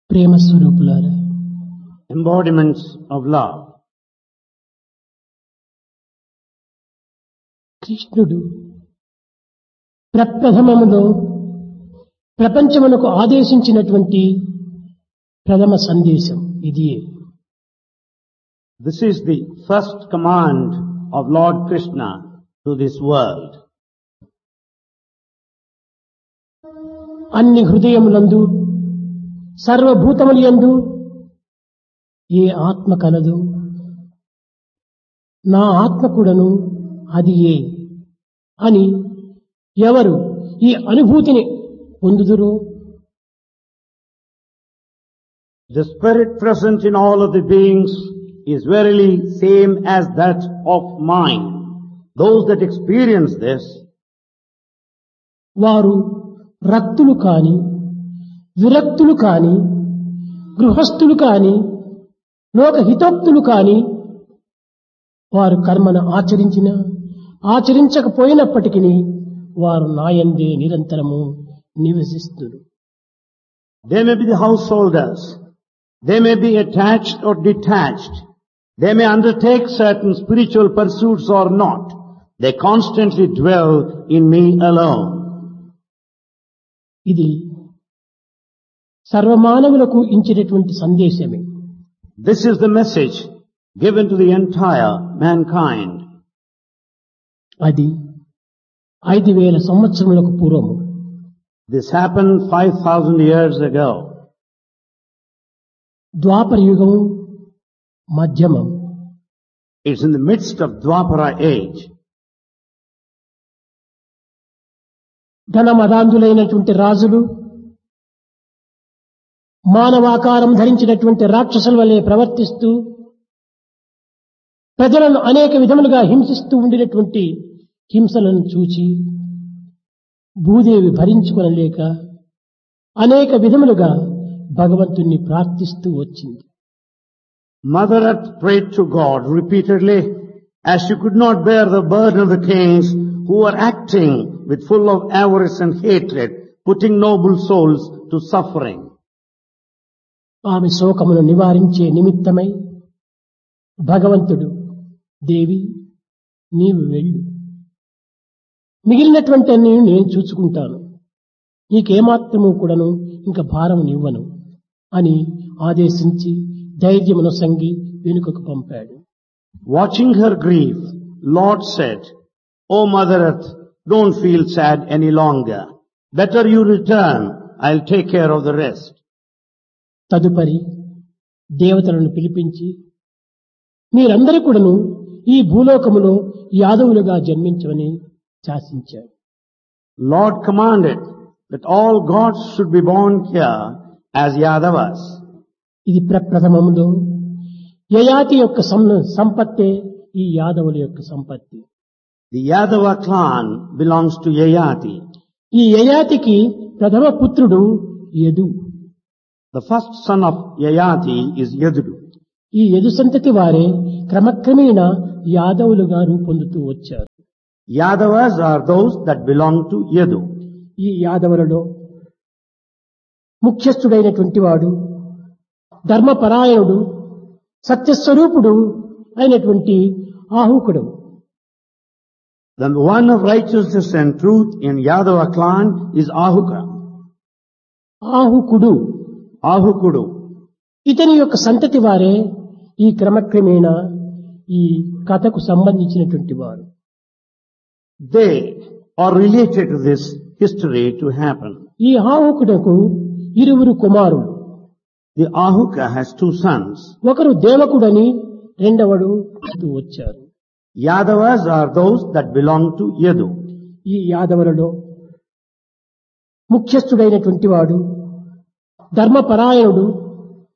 ప్రేమ స్వరూపులారా embodiments of love. కృష్ణుడు ప్రప్రథమములో ప్రపంచమునకు ఆదేశించినటువంటి ప్రథమ సందేశం ఇదియే This is the first command of Lord Krishna to this world. అన్ని హృదయములందు సర్వభూతములందు ఏ ఆత్మ కలదు నా ఆత్మ కూడాను అది ఏ అని ఎవరు ఈ అనుభూతిని పొందుదురో The spirit present in all of the beings is verily same as that of mine. Those that experience this వారు రక్తులు కాని విరక్తులు కాని గృహస్థులు కాని లోకహితోక్తులు కాని వారు కర్మను ఆచరించిన ఆచరించకపోయినప్పటికీ వారు నాయందే నిరంతరము నివసిస్తున్నారు They may be the householders. They may be attached or detached. They may undertake certain spiritual pursuits or not. They constantly dwell in me alone. ఇది సర్వమానవులకు ఇచ్చినటువంటి సందేశమే This is the message given to the entire mankind. అది ఐదు వేల సంవత్సరములకు పూర్వము This happened 5,000 years ago. ద్వాపర యుగము మధ్యమం It's in the midst of Dwapara age. ధనమదాంధులైనటువంటి రాజులు మానవాకారం ధరించినటువంటి రాక్షసుల వలె ప్రవర్తిస్తూ ప్రజలను అనేక విధములుగా హింసిస్తూ ఉండినటువంటి హింసలను చూచి భూదేవి భరించుకొనలేక అనేక విధములుగా భగవంతుణ్ణి ప్రార్థిస్తూ వచ్చింది Mother Earth prayed to God repeatedly as she could not bear the burden of the kings who were acting with full of avarice and hatred, putting noble souls to suffering. ఆమె శోకమును నివారించే నిమిత్తమై భగవంతుడు దేవి నీవు వెళ్ళు మిగిలినటువంటి అన్ని నేను చూసుకుంటాను నీకేమాత్రము కూడాను ఇంకా భారం నివ్వను అని ఆదేశించి ధైర్యమును సంగి వెనుకకు పంపాడు Watching her grief, Lord said, O Mother Earth, don't feel sad any longer. Better you return. I'll take care of the rest. తదుపరి దేవతలను పిలిపించి మీరందరూ కూడాను ఈ భూలోకములో యాదవులుగా జన్మించమని శాసించాడు Lord commanded that all gods should be born here as Yadavas. ఇది ప్రప్రథమములో యయాతి యొక్క సం- సంపత్తే ఈ యాదవుల యొక్క సంపత్తి The Yadava clan belongs to Yayati. ఈ యయాతికి ప్రథమ పుత్రుడు Yadu The first son of Yayati is Yadudu. ఈ యదు సంతతి వారే క్రమక్రమేణా యాదవులుగా రూపొందుతూ వచ్చారు Yadavas are those that belong to Yadu. ఈ యాదవులలో ముఖ్యస్థుడైనటువంటి వాడు ధర్మపరాయణుడు సత్యస్వరూపుడు అయినటువంటి ఆహుకుడు The one of righteousness and truth in Yadava clan is Ahuka. ఆహుకుడు Ahukudu. ఇతని యొక్క సంతతి వారే ఈ క్రమక్రమేణా ఈ కథకు సంబంధించినటువంటి వారు They are related to this history to happen. ఈ ఆహుకుడకు ఇరువురు కుమారులు The Ahuka has two sons. ఒకరు దేవకుడని రెండవడు అంటూ వచ్చారు Yadavas are those that belong to Yadu. ఈ యాదవులలో ముఖ్యస్థుడైనటువంటి వాడు ధర్మపరాయణుడు